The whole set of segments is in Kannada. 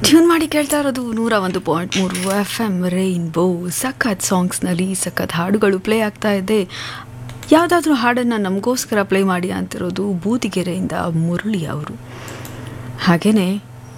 ಟ್ಯೂನ್ ಮಾಡಿ ಕೇಳ್ತಾ ಇರೋದು ನೂರ ಒಂದು ಪಾಯಿಂಟ್ ಮೂರು ಎಫ್ ಎಮ್ ರೈನ್ಬೋ ಸಖತ್ ಸಾಂಗ್ಸ್ನಲ್ಲಿ ಸಖತ್ ಹಾಡುಗಳು ಪ್ಲೇ ಆಗ್ತಾ ಇದೆ ಯಾವುದಾದ್ರೂ ಹಾಡನ್ನು ನಮಗೋಸ್ಕರ ಪ್ಲೇ ಮಾಡಿ ಅಂತಿರೋದು ಬೂದಿಗೆರೆಯಿಂದ ಮುರಳಿ ಅವರು ಹಾಗೆಯೇ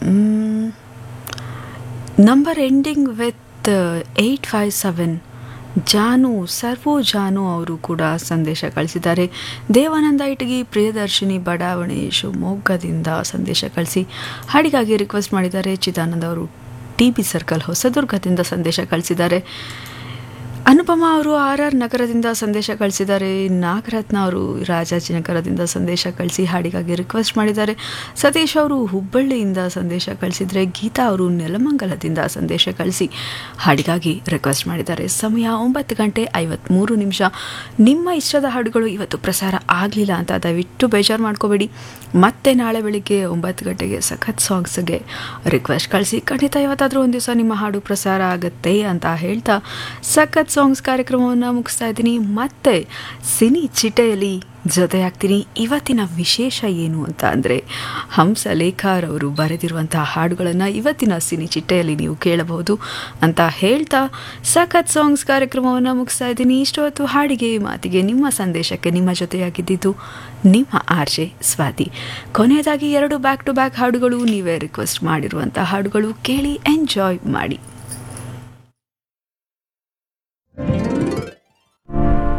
number ending with eight five seven Janu ಸರ್ವೋ ಜಾನು ಅವರು ಕೂಡ ಸಂದೇಶ ಕಳಿಸಿದ್ದಾರೆ ದೇವಾನಂದ ಇಟಗಿ ಪ್ರಿಯದರ್ಶಿನಿ ಬಡಾವಣೆ ಶಿವಮೊಗ್ಗದಿಂದ ಸಂದೇಶ ಕಳಿಸಿ ಹಾಡಿಗಾಗಿ ರಿಕ್ವೆಸ್ಟ್ ಮಾಡಿದ್ದಾರೆ ಚಿದಾನಂದ ಅವರು ಟಿ ಬಿ ಸರ್ಕಲ್ ಹೊಸದುರ್ಗದಿಂದ ಸಂದೇಶ ಕಳಿಸಿದ್ದಾರೆ ಅನುಪಮ ಅವರು ಆರ್ ಆರ್ ನಗರದಿಂದ ಸಂದೇಶ ಕಳಿಸಿದ್ದಾರೆ ನಾಗರತ್ನ ಅವರು ರಾಜಾಜಿನಗರದಿಂದ ಸಂದೇಶ ಕಳಿಸಿ ಹಾಡಿಗಾಗಿ ರಿಕ್ವೆಸ್ಟ್ ಮಾಡಿದ್ದಾರೆ ಸತೀಶ್ ಅವರು ಹುಬ್ಬಳ್ಳಿಯಿಂದ ಸಂದೇಶ ಕಳಿಸಿದರೆ ಗೀತಾ ಅವರು ನೆಲಮಂಗಲದಿಂದ ಸಂದೇಶ ಕಳಿಸಿ ಹಾಡಿಗಾಗಿ ರಿಕ್ವೆಸ್ಟ್ ಮಾಡಿದ್ದಾರೆ ಸಮಯ ಒಂಬತ್ತು ಗಂಟೆ ಐವತ್ತ್ಮೂರು ನಿಮಿಷ ನಿಮ್ಮ ಇಷ್ಟದ ಹಾಡುಗಳು ಇವತ್ತು ಪ್ರಸಾರ ಆಗಲಿಲ್ಲ ಅಂತ ದಯವಿಟ್ಟು ಬೇಜಾರು ಮಾಡ್ಕೋಬೇಡಿ ಮತ್ತೆ ನಾಳೆ ಬೆಳಿಗ್ಗೆ ಒಂಬತ್ತು ಗಂಟೆಗೆ ಸಖತ್ ಸಾಂಗ್ಸ್ಗೆ ರಿಕ್ವೆಸ್ಟ್ ಕಳಿಸಿ ಖಂಡಿತ ಇವತ್ತಾದರೂ ಒಂದು ದಿವಸ ನಿಮ್ಮ ಹಾಡು ಪ್ರಸಾರ ಆಗುತ್ತೆ ಅಂತ ಹೇಳ್ತಾ ಸಖತ್ ಸಾಂಗ್ಸ್ ಕಾರ್ಯಕ್ರಮವನ್ನು ಮುಗಿಸ್ತಾ ಇದ್ದೀನಿ ಮತ್ತೆ ಸಿನಿ ಚಿಟೆಯಲ್ಲಿ ಜೊತೆಯಾಗ್ತೀನಿ ಇವತ್ತಿನ ವಿಶೇಷ ಏನು ಅಂತ ಅಂದರೆ ಹಂಸ ಲೇಖಾರ್ ಅವರು ಬರೆದಿರುವಂತಹ ಹಾಡುಗಳನ್ನು ಇವತ್ತಿನ ಸಿನಿ ಚಿಟ್ಟೆಯಲ್ಲಿ ನೀವು ಕೇಳಬಹುದು ಅಂತ ಹೇಳ್ತಾ ಸಖತ್ ಸಾಂಗ್ಸ್ ಕಾರ್ಯಕ್ರಮವನ್ನು ಮುಗಿಸ್ತಾ ಇದ್ದೀನಿ ಇಷ್ಟೊತ್ತು ಹಾಡಿಗೆ ಮಾತಿಗೆ ನಿಮ್ಮ ಸಂದೇಶಕ್ಕೆ ನಿಮ್ಮ ಜೊತೆಯಾಗಿದ್ದಿದ್ದು ನಿಮ್ಮ ಆರ್ಜೆ ಸ್ವಾತಿ ಕೊನೆಯದಾಗಿ ಎರಡು ಬ್ಯಾಕ್ ಟು ಬ್ಯಾಕ್ ಹಾಡುಗಳು ನೀವೇ ರಿಕ್ವೆಸ್ಟ್ ಮಾಡಿರುವಂಥ ಹಾಡುಗಳು ಕೇಳಿ ಎಂಜಾಯ್ ಮಾಡಿ